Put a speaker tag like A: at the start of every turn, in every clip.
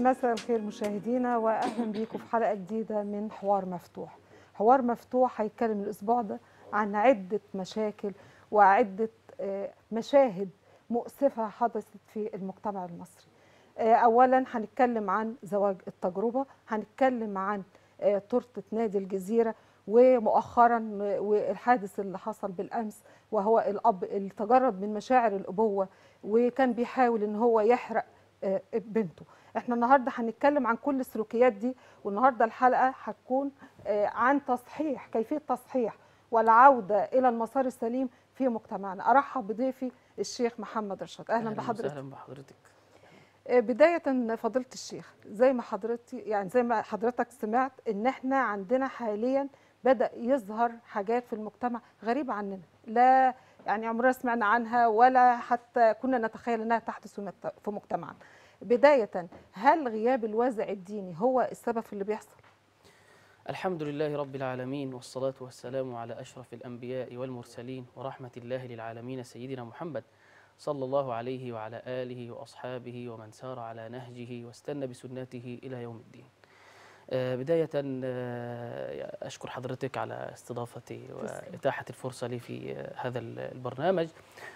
A: مساء الخير مشاهدينا واهلا بيكم في حلقه جديده من حوار مفتوح. حوار مفتوح هيتكلم الاسبوع ده عن عده مشاكل وعده آه، مشاهد مؤسفه حدثت في المجتمع المصري. آه، اولا هنتكلم عن زواج التجربه، هنتكلم عن آه، تورته نادي الجزيره ومؤخرا آه، والحادث اللي حصل بالامس وهو الاب اللي تجرد من مشاعر الابوه وكان بيحاول ان هو يحرق آه، بنته احنا النهارده هنتكلم عن كل السلوكيات دي والنهارده الحلقه هتكون آه، عن تصحيح كيفيه تصحيح والعوده الى المسار السليم في مجتمعنا ارحب بضيفي الشيخ محمد رشاد اهلا بحضرتك
B: اهلا بحضرتك
A: آه، بدايه فضيله الشيخ زي ما حضرتك يعني زي ما حضرتك سمعت ان احنا عندنا حاليا بدا يظهر حاجات في المجتمع غريبه عننا لا يعني عمرنا سمعنا عنها ولا حتى كنا نتخيل انها تحدث في مجت- في مجتمعنا بدايه هل غياب الوازع الديني هو السبب في اللي بيحصل
B: الحمد لله رب العالمين والصلاة والسلام على أشرف الأنبياء والمرسلين ورحمة الله للعالمين سيدنا محمد صلى الله عليه وعلى آله وأصحابه ومن سار على نهجه واستنى بسنته إلى يوم الدين آه، بداية آه، أشكر حضرتك على استضافتي وإتاحة الفرصة لي في آه، هذا البرنامج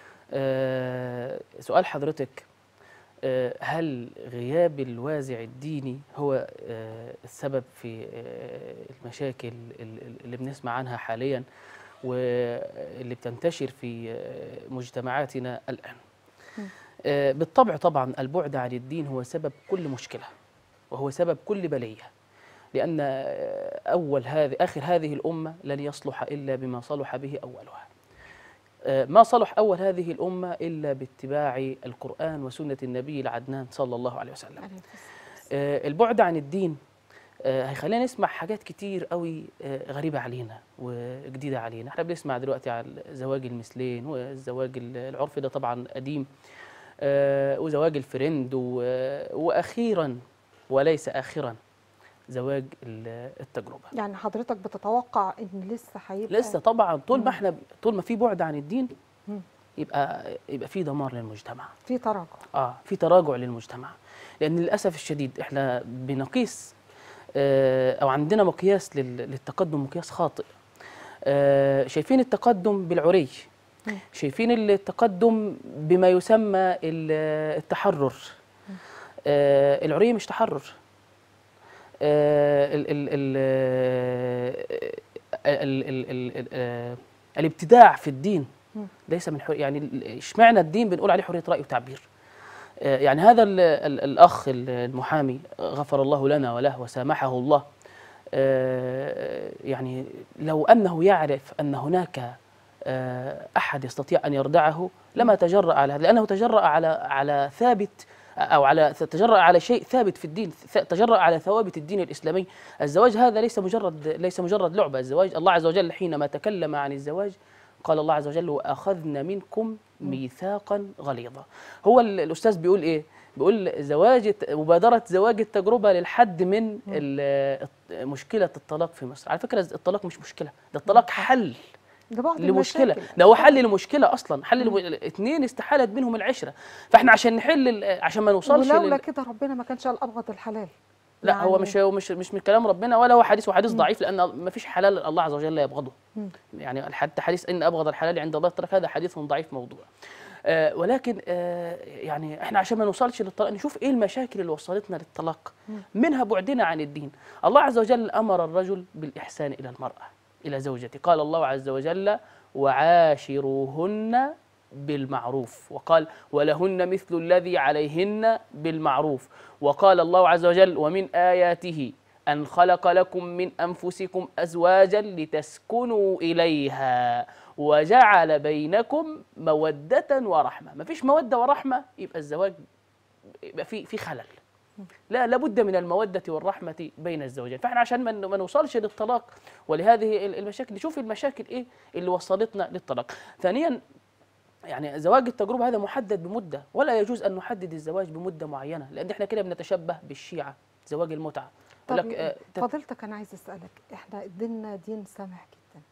B: آه، سؤال حضرتك آه، هل غياب الوازع الديني هو آه، السبب في آه، المشاكل ال- ال- اللي بنسمع عنها حاليا واللي بتنتشر في آه، مجتمعاتنا الآن آه، بالطبع طبعا البعد عن الدين هو سبب كل مشكلة وهو سبب كل بلية لأن آه، أول هذه آخر هذه الأمة لن يصلح إلا بما صلح به أولها آه، ما صلح أول هذه الأمة إلا باتباع القرآن وسنة النبي العدنان صلى الله عليه وسلم آه، البعد عن الدين آه، هيخلينا نسمع حاجات كتير قوي آه، غريبة علينا وجديدة علينا احنا بنسمع دلوقتي على زواج المثلين والزواج ال- العرفي ده طبعا قديم آه، وزواج الفريند و- وأخيرا وليس آخرا زواج ال- التجربة
A: يعني حضرتك بتتوقع ان لسه هيبقى
B: لسه طبعا طول
A: مم.
B: ما احنا طول ما في بعد عن الدين
A: مم.
B: يبقى يبقى في دمار للمجتمع
A: في تراجع
B: اه في تراجع للمجتمع لان للاسف الشديد احنا بنقيس آه او عندنا مقياس لل- للتقدم مقياس خاطئ آه شايفين التقدم بالعري
A: مم.
B: شايفين التقدم بما يسمى ال- التحرر آه العري مش تحرر آه ال ال ال ال ال ال ال آه، الابتداع في الدين
A: مم.
B: ليس من حر يعني ال- اشمعنى الدين بنقول عليه حريه راي وتعبير آه، يعني هذا ال ال الاخ ال- المحامي غفر الله لنا وله وسامحه الله آه، يعني لو انه يعرف ان هناك آه، احد يستطيع ان يردعه لما تجرأ على هذا لانه تجرأ على على ثابت او على تجرأ على شيء ثابت في الدين ث- تجرأ على ثوابت الدين الاسلامي الزواج هذا ليس مجرد ليس مجرد لعبه الزواج الله عز وجل حينما تكلم عن الزواج قال الله عز وجل واخذنا منكم ميثاقا غليظا هو ال- الاستاذ بيقول ايه بيقول زواج الت- مبادره زواج التجربه للحد من ال- الط- مشكله الطلاق في مصر على فكره الطلاق مش مشكله ده الطلاق حل
A: ده بعض
B: لمشكله
A: المشاكل.
B: ده هو حل لمشكله اصلا حل لم... اثنين استحالت بينهم العشره فاحنا عشان نحل ال- عشان ما نوصلش
A: ولولا
B: لل...
A: كده ربنا ما كانش قال ابغض الحلال
B: لا هو
A: يعني-
B: مش هو مش مش من كلام ربنا ولا هو حديث وحديث ضعيف لان ما فيش حلال الله عز وجل لا يبغضه
A: مم.
B: يعني حتى حديث ان ابغض الحلال عند الله ترك هذا حديث ضعيف موضوع آه ولكن آه يعني احنا عشان ما نوصلش للطلاق نشوف ايه المشاكل اللي وصلتنا للطلاق منها بعدنا عن الدين الله عز وجل امر الرجل بالاحسان الى المراه الى زوجته قال الله عز وجل وعاشروهن بالمعروف وقال ولهن مثل الذي عليهن بالمعروف وقال الله عز وجل ومن آياته أن خلق لكم من أنفسكم أزواجا لتسكنوا إليها وجعل بينكم مودة ورحمة ما فيش مودة ورحمة يبقى الزواج يبقى في في خلل لا لابد من المودة والرحمة بين الزوجين فاحنا عشان ما ما نوصلش للطلاق ولهذه المشاكل نشوف المشاكل ايه اللي وصلتنا للطلاق ثانيا يعني زواج التجربة هذا محدد بمدة ولا يجوز أن نحدد الزواج بمدة معينة لأن احنا كده بنتشبه بالشيعة زواج المتعة
A: طب
B: يقول لك آه، تت-
A: فضيلتك انا عايز اسالك احنا ديننا دين سامح جدا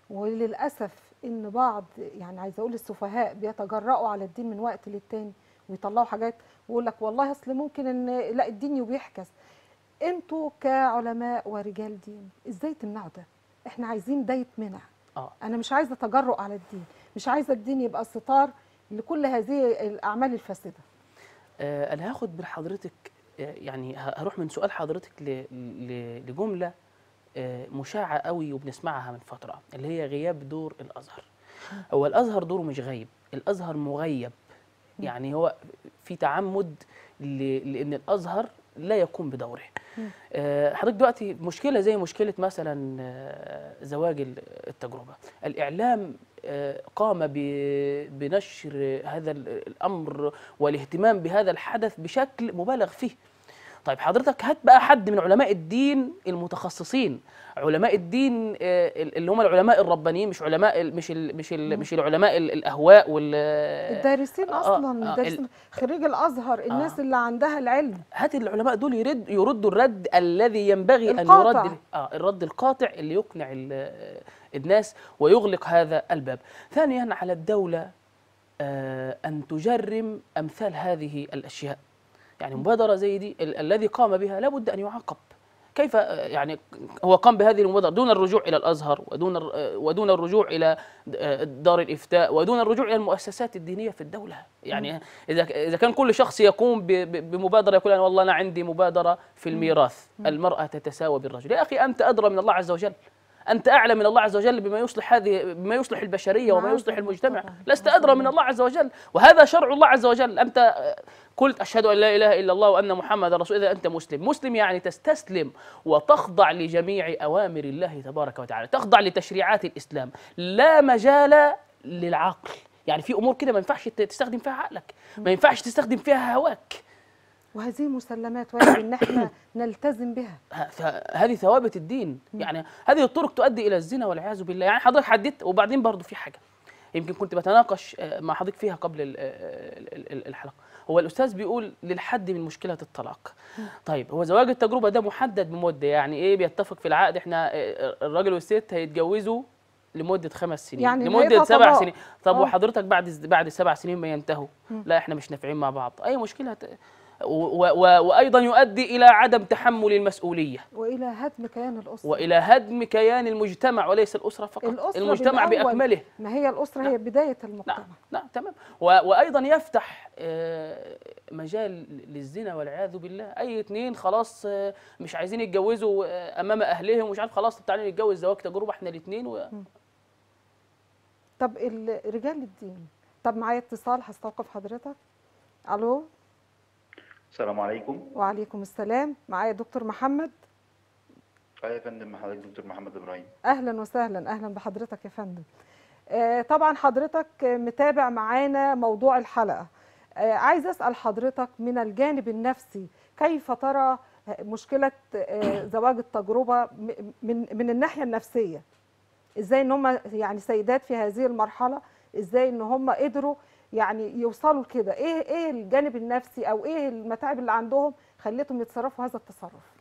A: وللاسف ان بعض يعني عايزه اقول السفهاء بيتجرأوا على الدين من وقت للتاني ويطلعوا حاجات ويقول لك والله اصل ممكن ان لا الدين يبيحكس انتوا كعلماء ورجال دين ازاي تمنعوا ده احنا عايزين ده يتمنع
B: اه
A: انا مش عايزه تجرؤ على الدين مش عايزه الدين يبقى ستار لكل هذه الاعمال الفاسده
B: آه، انا هاخد من حضرتك آه، يعني ه- هروح من سؤال حضرتك ل- ل- لجمله آه، مشاعه قوي وبنسمعها من فتره اللي هي غياب دور الازهر هو الازهر دوره مش غايب الازهر مغيب يعني هو في تعمد ل- لان الازهر لا يقوم بدوره آه، حضرتك دلوقتي مشكله زي مشكله مثلا آه، زواج ال- التجربه الاعلام آه، قام ب- بنشر هذا ال- الامر والاهتمام بهذا الحدث بشكل مبالغ فيه طيب حضرتك هات بقى حد من علماء الدين المتخصصين علماء الدين آه، اللي هم العلماء الربانيين مش علماء ال- مش ال مش ال مش العلماء ال- الاهواء وال
A: الدارسين
B: آه،
A: اصلا
B: آه،
A: الدارسين خريج الازهر الناس
B: آه.
A: اللي عندها العلم
B: هات العلماء دول يرد يردوا الرد الذي ينبغي ان
A: القاطع.
B: يرد اه الرد القاطع اللي يقنع ال- الناس ويغلق هذا الباب. ثانيا على الدوله آه ان تجرم امثال هذه الاشياء. يعني مبادره زي دي ال- الذي قام بها لابد ان يعاقب. كيف آه، يعني هو قام بهذه المبادره دون الرجوع الى الازهر ودون الر- آه، ودون الرجوع الى آه، دار الافتاء ودون الرجوع الى المؤسسات الدينيه في الدوله يعني اذا اذا كان كل شخص يقوم ب- ب- بمبادره يقول أنا والله انا عندي مبادره في الميراث المراه تتساوى بالرجل يا اخي انت ادرى من الله عز وجل انت اعلم من الله عز وجل بما يصلح هذه بما يصلح البشريه وما
A: معاذ
B: يصلح
A: الله
B: المجتمع
A: طبعاً.
B: لست
A: معاذ
B: ادرى من
A: الله.
B: الله عز وجل وهذا شرع الله عز وجل انت آه، قلت اشهد ان لا اله الا الله وان محمد رسول اذا انت مسلم مسلم يعني تستسلم وتخضع لجميع اوامر الله تبارك وتعالى تخضع لتشريعات الاسلام لا مجال للعقل يعني في امور كده ما ينفعش ت- تستخدم فيها عقلك ما ينفعش تستخدم فيها هواك
A: وهذه مسلمات واجب ان احنا نلتزم بها
B: ه- فهذه ثوابت الدين يعني هذه الطرق تؤدي الى الزنا والعياذ بالله يعني حضرتك حددت وبعدين برضو في حاجه يمكن كنت بتناقش آه، مع حضرتك فيها قبل ال- ال- ال- الحلقه هو الاستاذ بيقول للحد من مشكله الطلاق طيب هو زواج التجربه ده محدد بمده يعني ايه بيتفق في العقد احنا آه، الراجل والست هيتجوزوا لمده خمس سنين
A: يعني
B: لمده
A: نهايتها
B: سبع
A: طلاق.
B: سنين طب
A: آه.
B: وحضرتك بعد بعد سبع سنين ما ينتهوا لا احنا مش نافعين مع بعض اي مشكله هت- و- و- وايضا يؤدي الى عدم تحمل المسؤوليه
A: والى هدم كيان الاسره
B: والى هدم كيان المجتمع وليس الاسره فقط
A: الأسرة
B: المجتمع
A: بالأول.
B: باكمله
A: ما هي الاسره هي بدايه المجتمع
B: نعم نعم تمام و- وايضا يفتح آه، مجال للزنا والعياذ بالله اي اتنين خلاص آه، مش عايزين يتجوزوا آه، امام اهلهم ومش عارف خلاص طب تعالوا نتجوز زواج تجربه احنا الاثنين و...
A: طب ال- رجال الدين طب معايا اتصال هستوقف حضرتك الو
C: السلام عليكم
A: وعليكم السلام معايا دكتور محمد
C: اه يا فندم حضرتك دكتور محمد ابراهيم
A: اهلا وسهلا اهلا بحضرتك يا فندم آه، طبعا حضرتك متابع معانا موضوع الحلقه آه، عايز اسال حضرتك من الجانب النفسي كيف ترى مشكله آه، زواج التجربه م- من من الناحيه النفسيه ازاي ان هم يعني سيدات في هذه المرحله ازاي ان هم قدروا يعني يوصلوا لكده ايه ايه الجانب النفسي او ايه المتاعب اللي عندهم خلتهم يتصرفوا هذا التصرف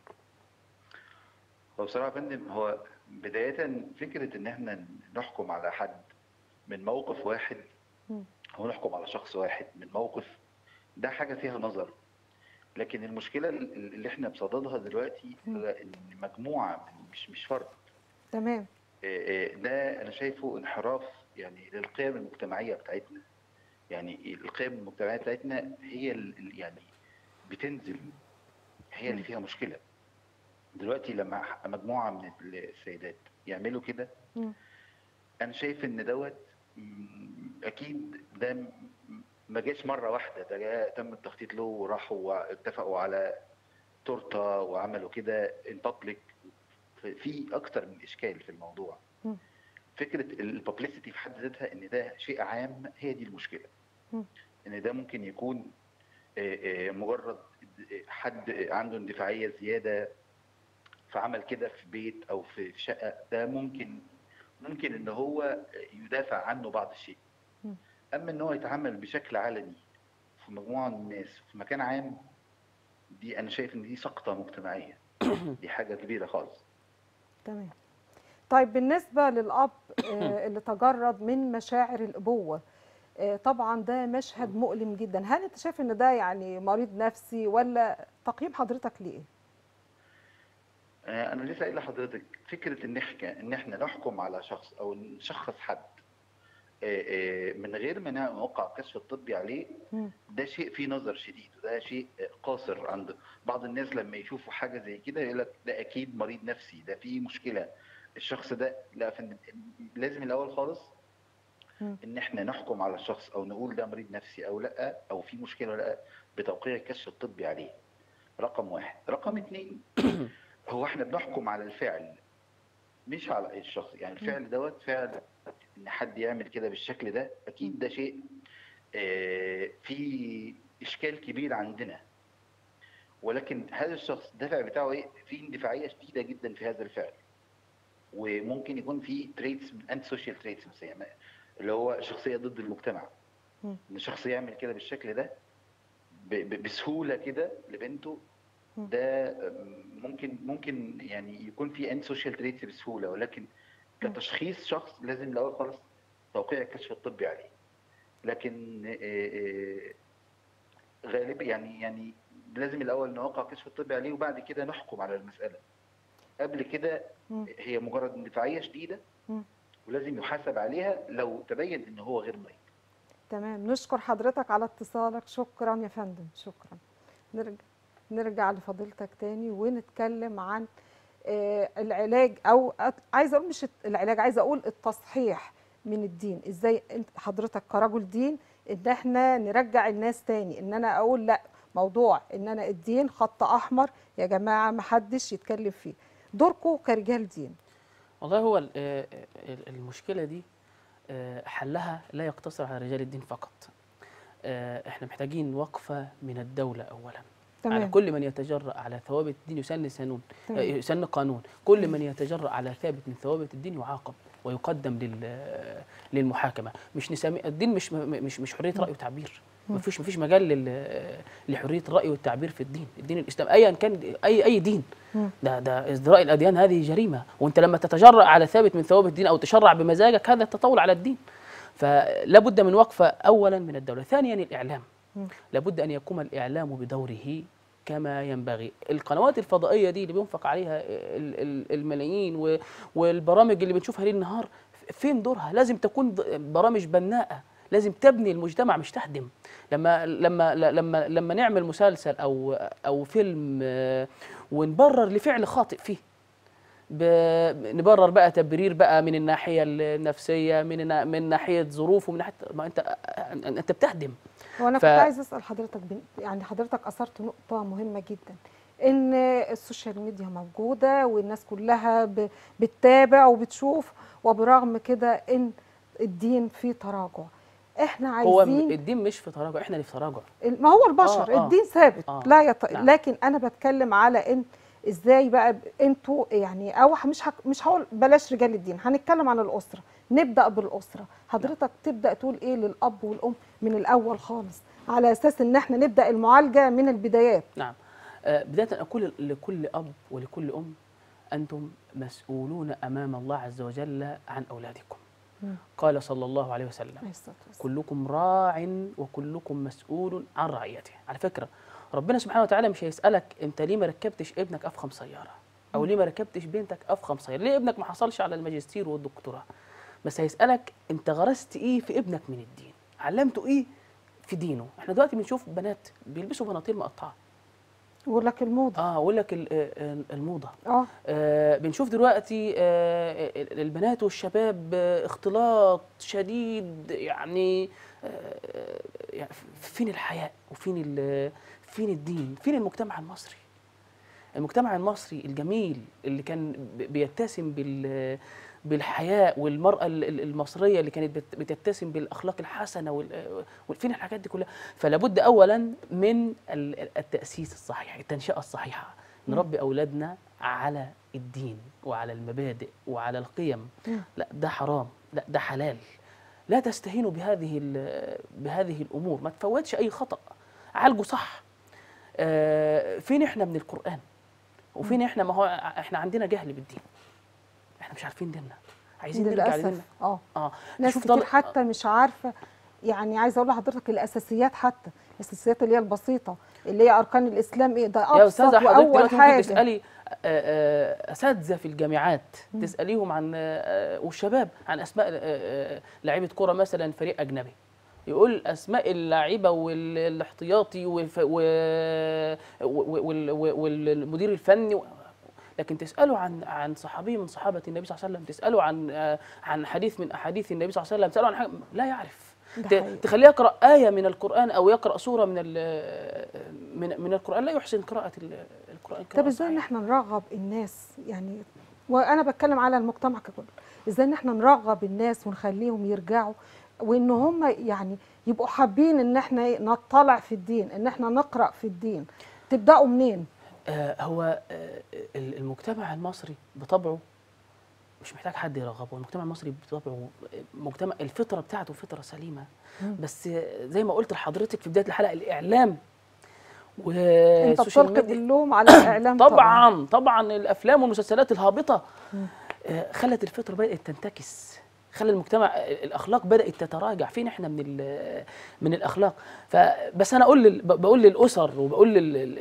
C: هو بصراحه يا فندم هو بدايه فكره ان احنا نحكم على حد من موقف واحد
A: مم.
C: او نحكم على شخص واحد من موقف ده حاجه فيها نظر لكن المشكله اللي احنا بصددها دلوقتي
A: مم.
C: هو ان مجموعه من- مش مش فرد
A: تمام
C: آه، آه، ده انا شايفه انحراف يعني للقيم المجتمعيه بتاعتنا يعني القيم المجتمعيه بتاعتنا هي ال- ال- يعني بتنزل هي اللي فيها مشكله دلوقتي لما ح- مجموعه من السيدات يعملوا كده
A: مم.
C: انا شايف ان دوت م- اكيد ده م- ما جاش مره واحده ده جاء تم التخطيط له وراحوا واتفقوا على تورته وعملوا كده ان بابليك في اكتر من اشكال في الموضوع
A: مم.
C: فكره الببليستي في حد ذاتها ان ده شيء عام هي دي المشكله
A: مم.
C: ان ده ممكن يكون آه، آه، مجرد حد عنده اندفاعيه زياده فعمل كده في بيت او في في شقه ده ممكن ممكن ان هو يدافع عنه بعض الشيء
A: مم.
C: اما ان هو يتعامل بشكل علني في مجموعه من الناس في مكان عام دي انا شايف ان دي سقطه مجتمعيه دي حاجه كبيره خالص
A: تمام طيب بالنسبة للأب آه، اللي تجرد من مشاعر الأبوة آه، طبعا ده مشهد مؤلم جدا هل انت شايف ان ده يعني مريض نفسي ولا تقييم حضرتك ليه
C: آه، انا لسه قايل لحضرتك فكره ان احنا ان احنا نحكم على شخص او نشخص حد آه، آه، من غير ما نوقع الكشف الطبي عليه
A: مم.
C: ده شيء فيه نظر شديد وده شيء آه، قاصر عند بعض الناس لما يشوفوا حاجه زي كده يقول لك ده اكيد مريض نفسي ده فيه مشكله الشخص ده لا يا فندم لازم الاول خالص
A: مم.
C: ان احنا نحكم على الشخص او نقول ده مريض نفسي او لا او في مشكله ولا لا بتوقيع الكشف الطبي عليه رقم واحد رقم اتنين هو احنا بنحكم على الفعل مش على الشخص يعني الفعل دوت فعل ان حد يعمل كده بالشكل ده اكيد ده شيء آه، فيه اشكال كبير عندنا ولكن هذا الشخص الدافع بتاعه ايه في اندفاعيه شديده جدا في هذا الفعل وممكن يكون في تريتس انت سوشيال تريتس اللي هو شخصيه ضد المجتمع
A: مم.
C: ان شخص يعمل كده بالشكل ده ب- ب- بسهوله كده لبنته
A: مم.
C: ده ممكن ممكن يعني يكون في انت سوشيال تريتس بسهوله ولكن كتشخيص شخص لازم الاول خالص توقيع الكشف الطبي عليه لكن آه، آه، غالبا يعني يعني لازم الاول نوقع الكشف الطبي عليه وبعد كده نحكم على المساله قبل كده
A: مم.
C: هي مجرد اندفاعيه شديده
A: مم.
C: ولازم يحاسب عليها لو تبين ان هو غير مريض
A: تمام نشكر حضرتك على اتصالك شكرا يا فندم شكرا نرجع نرجع لفضيلتك تاني ونتكلم عن آه، العلاج او أت- عايزه اقول مش العلاج عايزه اقول التصحيح من الدين ازاي انت حضرتك كرجل دين ان احنا نرجع الناس تاني ان انا اقول لا موضوع ان انا الدين خط احمر يا جماعه ما حدش يتكلم فيه دوركم كرجال دين
B: والله هو ال- آه، آه، المشكلة دي آه، حلها لا يقتصر على رجال الدين فقط آه، احنا محتاجين وقفة من الدولة أولا على
A: تمام
B: كل من يتجرأ على ثوابت الدين يسن سنون آه،
A: تمام.
B: يسن قانون كل من يتجرأ على ثابت من ثوابت الدين يعاقب ويقدم لل للمحاكمة مش نسمي الدين مش م- مش مش حرية رأي وتعبير ما فيش ما فيش مجال لل- لحرية الرأي والتعبير في الدين الدين الإسلام أيا كان أي أي دين
A: مم.
B: ده ده ازدراء الاديان هذه جريمه وانت لما تتجرأ على ثابت من ثوابت الدين او تشرع بمزاجك هذا التطاول على الدين فلا بد من وقفه اولا من الدوله ثانيا الاعلام
A: مم.
B: لابد ان يقوم الاعلام بدوره كما ينبغي القنوات الفضائيه دي اللي بينفق عليها ال- ال- الملايين و- والبرامج اللي بنشوفها ليل نهار فين دورها لازم تكون ض- برامج بناءه لازم تبني المجتمع مش تهدم لما لما لما لما نعمل مسلسل او او فيلم آه، ونبرر لفعل خاطئ فيه ب- نبرر بقى تبرير بقى من الناحيه النفسيه من النا- من ناحيه ظروفه من ناحيه ما انت انت بتهدم
A: هو انا
B: ف-
A: كنت عايز اسال حضرتك بن- يعني حضرتك اثرت نقطه مهمه جدا ان السوشيال ميديا موجوده والناس كلها ب- بتتابع وبتشوف وبرغم كده ان الدين فيه تراجع احنا
B: هو
A: عايزين
B: الدين مش في تراجع احنا اللي في تراجع
A: ما هو البشر
B: آه، آه.
A: الدين ثابت
B: آه،
A: لا يط...
B: نعم.
A: لكن انا بتكلم على ان ازاي بقى ب- انتوا يعني او مش هك... مش هقول بلاش رجال الدين هنتكلم عن الاسره نبدا بالاسره حضرتك تبدا تقول ايه للاب والام من الاول خالص على اساس ان احنا نبدا المعالجه من البدايات
B: نعم آه، بداية أقول لكل أب ولكل أم أنتم مسؤولون أمام الله عز وجل عن أولادكم
A: مم.
B: قال صلى الله عليه وسلم
A: عليه الصلاة والسلام.
B: كلكم راع وكلكم مسؤول عن رعيته على فكرة ربنا سبحانه وتعالى مش هيسألك أنت ليه ما ركبتش ابنك أفخم سيارة أو ليه ما ركبتش بنتك أفخم سيارة ليه ابنك ما حصلش على الماجستير والدكتوراه بس هيسألك أنت غرست إيه في ابنك من الدين علمته إيه في دينه احنا دلوقتي بنشوف بنات بيلبسوا بناطيل مقطعه
A: يقول لك الموضه
B: اه اقول لك ال- آه، الموضه
A: اه
B: آه بنشوف دلوقتي آه البنات والشباب آه اختلاط شديد يعني آه يعني فين الحياء وفين ال- فين الدين فين المجتمع المصري المجتمع المصري الجميل اللي كان ب- بيتسم بال بالحياء والمرأة ال- ال- المصرية اللي كانت بت- بتتسم بالأخلاق الحسنة وال- وفين الحاجات دي كلها فلابد أولا من ال- التأسيس الصحيح التنشئة الصحيحة نربي أولادنا على الدين وعلى المبادئ وعلى القيم
A: مم.
B: لا ده حرام لا ده حلال لا تستهينوا بهذه ال- بهذه الأمور ما تفوتش أي خطأ عالجوا صح آه، فين احنا من القرآن وفين احنا ما هو احنا عندنا جهل بالدين احنا مش عارفين ديننا عايزين نرجع
A: للاسف
B: لديننا
A: اه
B: اه
A: ناس
B: نشوف
A: كتير
B: طل-
A: حتى مش عارفه يعني عايزه اقول لحضرتك الاساسيات حتى الاساسيات اللي هي البسيطه اللي هي اركان الاسلام ايه ده
B: يا
A: ابسط
B: استاذه حضرتك
A: واول
B: دلوقتي ممكن
A: حاجه
B: تسالي آه، آه، اساتذه في الجامعات تساليهم عن آه، والشباب عن اسماء آه، آه، لعيبه كوره مثلا فريق اجنبي يقول اسماء اللعيبه والاحتياطي والف- و- و- وال- والمدير الفني و- لكن تساله عن عن صحابي من صحابه النبي صلى الله عليه وسلم تساله عن آه، عن حديث من احاديث النبي صلى الله عليه وسلم تساله عن حاجه لا يعرف
A: ده
B: ت-
A: حقيقي.
B: تخليه يقرا ايه من القران او يقرا سوره من ال- من من القران لا يحسن قراءه ال- القران
A: طب
B: قراءة
A: ازاي ان
B: صحيحة.
A: احنا نرغب الناس يعني وانا بتكلم على المجتمع ككل ازاي ان احنا نرغب الناس ونخليهم يرجعوا وان هم يعني يبقوا حابين ان احنا إيه؟ نطلع في الدين ان احنا نقرا في الدين تبداوا منين
B: آه هو آه ال- المجتمع المصري بطبعه مش محتاج حد يرغبه المجتمع المصري بطبعه مجتمع الفطره بتاعته فطره سليمه
A: مم.
B: بس آه، زي ما قلت لحضرتك في بدايه الحلقه الاعلام
A: انت
B: والسوشيال
A: بتلقي
B: ميديا
A: اللوم على الاعلام
B: طبعا طبعا الافلام والمسلسلات الهابطه
A: مم.
B: آه، خلت الفطره بدات تنتكس خلى المجتمع آه، الاخلاق بدات تتراجع فين احنا من ال- من الاخلاق فبس انا اقول لل- بقول للاسر وبقول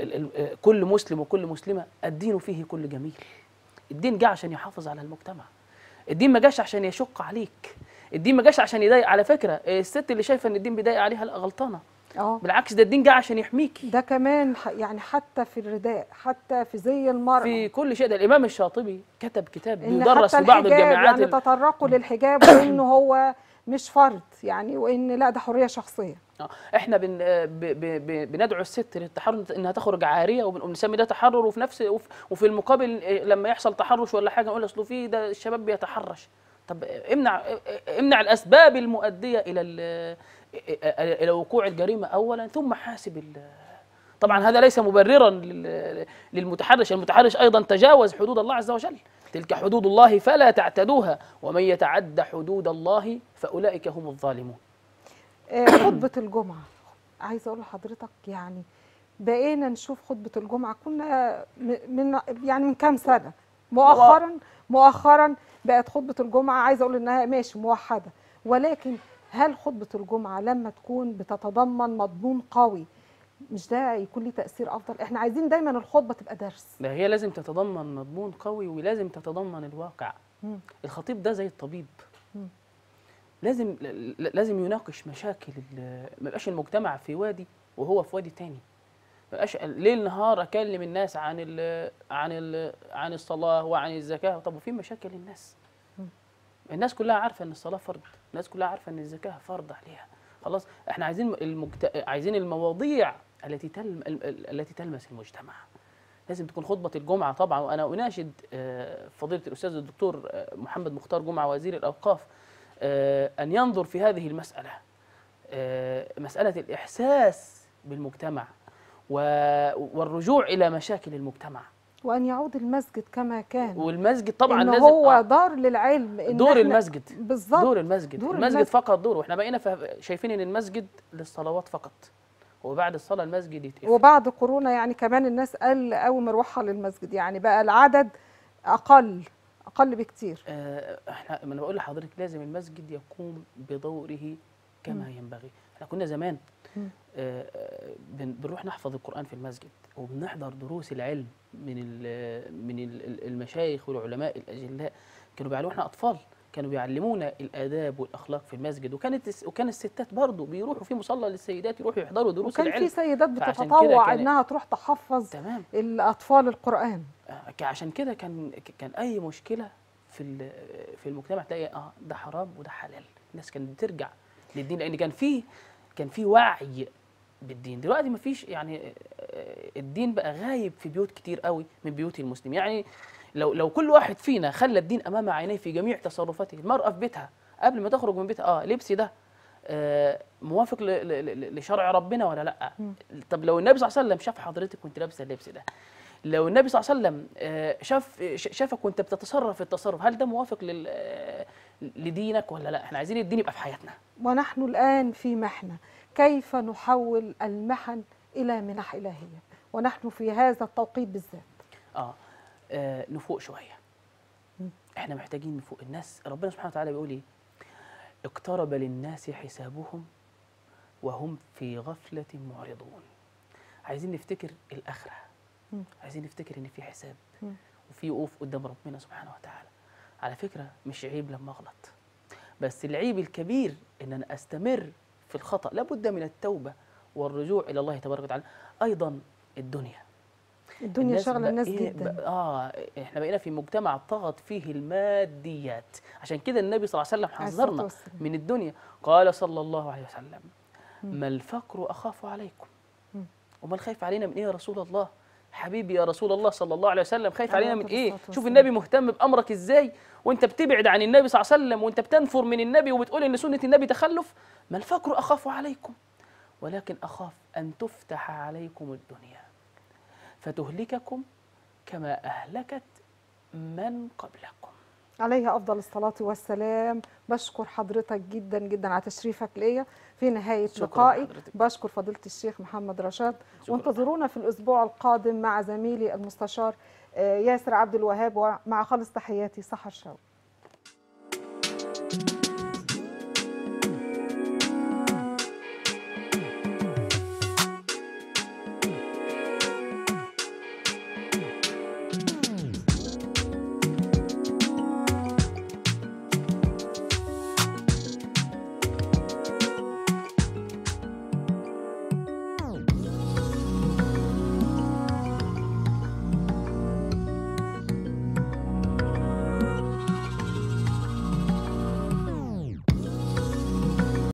B: لكل مسلم وكل مسلمه الدين فيه كل جميل الدين جه عشان يحافظ على المجتمع الدين ما جاش عشان يشق عليك الدين ما جاش عشان يضايق على فكره آه، الست اللي شايفه ان الدين بيضايق عليها لا غلطانه
A: اه
B: بالعكس ده الدين جه عشان يحميكي
A: ده كمان ح- يعني حتى في الرداء حتى في زي المرأة
B: في كل شيء ده الامام الشاطبي كتب كتاب
A: ان
B: بيدرس
A: حتى
B: في بعض
A: الحجاب
B: الجامعات
A: يعني
B: ال-
A: تطرقوا للحجاب وانه هو مش فرض يعني وان لا ده حريه شخصيه
B: آه، احنا بن ب ب ب بندعو الست للتحرر انها تخرج عاريه وبن- وبنسمي ده تحرر وفي نفس وف- وفي المقابل آه، لما يحصل تحرش ولا حاجه نقول اصله في ده الشباب بيتحرش طب آه، امنع آه، آه، امنع الاسباب المؤديه الى ال- آه، آه، الى وقوع الجريمه اولا ثم حاسب ال- طبعا هذا ليس مبررا لل- للمتحرش المتحرش ايضا تجاوز حدود الله عز وجل تلك حدود الله فلا تعتدوها ومن يتعد حدود الله فاولئك هم الظالمون
A: آه، خطبه الجمعه عايزه اقول لحضرتك يعني بقينا نشوف خطبه الجمعه كنا م- من يعني من كام سنه مؤخرا مؤخرا بقت خطبه الجمعه عايزه اقول انها ماشي موحده ولكن هل خطبه الجمعه لما تكون بتتضمن مضمون قوي مش ده يكون ليه تاثير افضل احنا عايزين دايما الخطبه تبقى درس
B: ده هي لازم تتضمن مضمون قوي ولازم تتضمن الواقع
A: مم.
B: الخطيب ده زي الطبيب
A: مم.
B: لازم ل- ل- لازم يناقش مشاكل ال- ما يبقاش المجتمع في وادي وهو في وادي تاني ما يبقاش ليل نهار اكلم الناس عن ال عن ال عن الصلاه وعن الزكاه طب وفي مشاكل الناس
A: مم.
B: الناس كلها عارفه ان الصلاه فرض الناس كلها عارفه ان الزكاه فرض عليها خلاص احنا عايزين المجت... عايزين المواضيع التي تلم... ال- ال- التي تلمس المجتمع لازم تكون خطبة الجمعة طبعا وأنا أناشد آه، فضيلة الأستاذ الدكتور آه، محمد مختار جمعة وزير الأوقاف آه، أن ينظر في هذه المسألة آه، مسألة الإحساس بالمجتمع و- والرجوع إلى مشاكل المجتمع
A: وان يعود المسجد كما كان
B: والمسجد طبعا
A: إن
B: لازم
A: هو
B: آه،
A: دار للعلم إن
B: دور
A: إحنا-
B: المسجد
A: بالظبط
B: دور المسجد
A: دور
B: المسجد
A: المسجد.
B: فقط دوره احنا بقينا فا- شايفين ان المسجد للصلوات فقط وبعد الصلاة المسجد يتقفل
A: وبعد كورونا يعني كمان الناس قل قوي مروحها للمسجد يعني بقى العدد اقل اقل بكتير
B: آه، احنا ما انا بقول لحضرتك لازم المسجد يقوم بدوره كما ينبغي احنا كنا زمان
A: مم.
B: آه، آه، بن- بنروح نحفظ القرآن في المسجد وبنحضر دروس العلم من ال- من ال- ال- المشايخ والعلماء الأجلاء كانوا بيعلمونا أطفال كانوا بيعلمونا الآداب والأخلاق في المسجد وكانت الس- وكان الستات برضه بيروحوا في مصلى للسيدات يروحوا يحضروا دروس
A: وكان في
B: العلم
A: سيدات
B: فعشان كده
A: بتتطوع
B: كان-
A: انها تروح تحفظ
B: تمام
A: الاطفال القران
B: آه، ك- عشان كده كان ك- كان اي مشكله في ال- في المجتمع تلاقي اه ده حرام وده حلال الناس كانت بترجع للدين لان كان في كان في وعي بالدين دلوقتي ما فيش يعني آه، الدين بقى غايب في بيوت كتير قوي من بيوت المسلمين يعني لو لو كل واحد فينا خلى الدين امام عينيه في جميع تصرفاته المراه في بيتها قبل ما تخرج من بيتها اه لبسي ده آه، موافق ل- ل- ل- لشرع ربنا ولا لا
A: مم.
B: طب لو النبي صلى الله عليه وسلم شاف حضرتك وانت لابسه اللبس ده لو النبي صلى الله عليه وسلم آه، شاف ش- شافك وانت بتتصرف التصرف هل ده موافق لل آه، لدينك ولا لا احنا عايزين الدين يبقى في حياتنا
A: ونحن الان في محنه كيف نحول المحن الى منح الهيه ونحن في هذا التوقيت بالذات
B: اه, آه نفوق شويه
A: مم.
B: احنا محتاجين نفوق الناس ربنا سبحانه وتعالى بيقول ايه اقترب للناس حسابهم وهم في غفلة معرضون عايزين نفتكر الآخرة
A: مم.
B: عايزين نفتكر إن في حساب
A: مم.
B: وفي وقوف قدام ربنا سبحانه وتعالى على فكرة مش عيب لما أغلط بس العيب الكبير إن أنا أستمر في الخطأ لابد من التوبة والرجوع إلى الله تبارك وتعالى أيضا الدنيا
A: الدنيا شغله الناس
B: بقينا-
A: جدا
B: بق- اه احنا بقينا في مجتمع طغت فيه الماديات عشان كده النبي صلى الله عليه وسلم
A: عليه الصلاة
B: حذرنا
A: والسلام.
B: من الدنيا قال صلى الله عليه وسلم
A: مم.
B: ما الفقر اخاف عليكم
A: مم.
B: وما الخايف علينا من ايه يا رسول الله حبيبي يا رسول الله صلى الله عليه وسلم خايف
A: عليه
B: علينا من ايه
A: الصلاة
B: شوف
A: والسلام.
B: النبي مهتم بامرك ازاي وانت بتبعد عن النبي صلى الله عليه وسلم وانت بتنفر من النبي وبتقول ان سنه النبي تخلف ما الفقر اخاف عليكم ولكن اخاف ان تفتح عليكم الدنيا فتهلككم كما اهلكت من قبلكم
A: عليها افضل الصلاه والسلام بشكر حضرتك جدا جدا على تشريفك ليا في نهايه
B: شكراً
A: لقائي
B: لحضرتك.
A: بشكر فضيله الشيخ محمد رشاد
B: شكراً.
A: وانتظرونا في الاسبوع القادم مع زميلي المستشار آه، ياسر عبد الوهاب ومع خالص تحياتي سحر شوقي